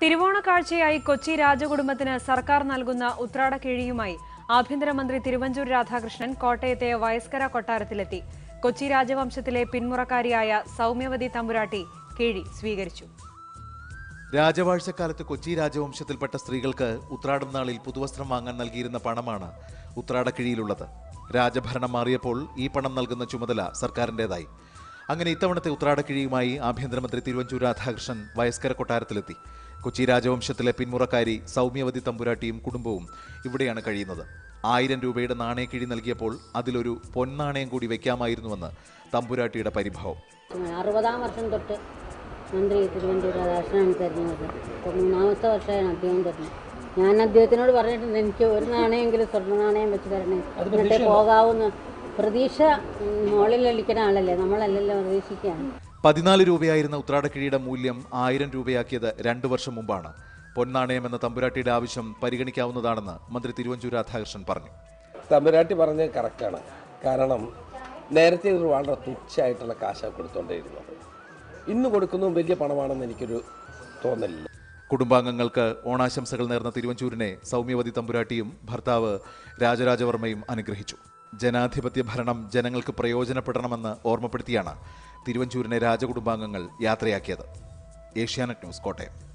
തിരുവോണക്കാഴ്ചയായി കൊച്ചി രാജകുടുംബത്തിന് സർക്കാർ നൽകുന്ന ഉത്രാടക്കിഴിയുമായി ആഭ്യന്തരമന്ത്രി തിരുവഞ്ചൂർ രാധാകൃഷ്ണൻ കോട്ടയത്തെ വയസ്കര കൊട്ടാരത്തിലെത്തി കൊച്ചി രാജവംശത്തിലെ പിന്മുറക്കാരിയായ സൗമ്യവതി തമ്പുരാട്ടി കിഴി സ്വീകരിച്ചു രാജവാഴ്ചക്കാലത്ത് കൊച്ചി രാജവംശത്തിൽപ്പെട്ട സ്ത്രീകൾക്ക് ഉത്രാടം നാളിൽ പുതുവസ്ത്രം വാങ്ങാൻ നൽകിയിരുന്ന പണമാണ് ഉത്രാടക്കിഴിയിലുള്ളത് രാജഭരണം മാറിയപ്പോൾ ഈ പണം നൽകുന്ന ചുമതല സർക്കാരിൻ്റെതായി അങ്ങനെ ഇത്തവണത്തെ ഉത്രാടക്കിഴിയുമായി ആഭ്യന്തരമന്ത്രി തിരുവഞ്ചൂർ രാധാകൃഷ്ണൻ വയസ്കര കൊട്ടാരത്തിലെത്തി കൊച്ചി രാജവംശത്തിലെ പിന്മുറക്കാരി സൗമ്യവതി തമ്പുരാട്ടിയും കുടുംബവും ഇവിടെയാണ് കഴിയുന്നത് ആയിരം രൂപയുടെ നാണയക്കിഴി നൽകിയപ്പോൾ അതിലൊരു പൊന്നാണയം കൂടി വെക്കാമായിരുന്നുവെന്ന് തമ്പുരാട്ടിയുടെ പരിഭവം അറുപതാം വർഷം തൊട്ട് മന്ത്രി തിരുവനന്തപുരം രാധാകൃഷ്ണനാണ് തരുന്നത് ഇപ്പോൾ മൂന്നാമത്തെ വർഷമാണ് അദ്ദേഹം തരുന്നത് ഞാൻ അദ്ദേഹത്തിനോട് പറഞ്ഞിട്ടുണ്ട് എനിക്ക് ഒരു നാണയമെങ്കിലും സ്വർണ്ണ നാണയം വെച്ച് തരണേ എന്നിട്ട് പോകാവുന്ന പ്രതീക്ഷ ഉം, മുകളിൽ അളിക്കുന്ന ആളല്ലേ നമ്മളല്ലല്ലോ പ്രതീക്ഷിക്കുകയാണ് പതിനാല് രൂപയായിരുന്ന ഉത്രാടക്കിഴിയുടെ മൂല്യം ആയിരം രൂപയാക്കിയത് രണ്ടു വർഷം മുമ്പാണ് പൊന്നാണയം എന്ന തമ്പുരാട്ടിയുടെ ആവശ്യം പരിഗണിക്കാവുന്നതാണെന്ന് മന്ത്രി തിരുവഞ്ചൂർ രാധാകൃഷ്ണൻ പറഞ്ഞു തമ്പുരാട്ടി പറഞ്ഞത് കറക്റ്റാണ് കാരണം നേരത്തെ ഇത് വളരെ തുച്ഛമായിട്ടുള്ള കാശാണ് കൊടുത്തോണ്ടിരുന്നത് ഇന്ന് കൊടുക്കുന്നതും വലിയ പണമാണെന്ന് എനിക്കൊരു തോന്നലില്ല കുടുംബാംഗങ്ങൾക്ക് ഓണാശംസകൾ നേർന്ന തിരുവഞ്ചൂരിനെ സൗമ്യവതി തമ്പുരാട്ടിയും ഭർത്താവ് രാജരാജവർമ്മയും അനുഗ്രഹിച്ചു ജനാധിപത്യ ഭരണം ജനങ്ങൾക്ക് പ്രയോജനപ്പെടണമെന്ന് ഓർമ്മപ്പെടുത്തിയാണ് തിരുവഞ്ചൂരിനെ രാജകുടുംബാംഗങ്ങൾ യാത്രയാക്കിയത് ഏഷ്യാനെറ്റ് ന്യൂസ് കോട്ടയം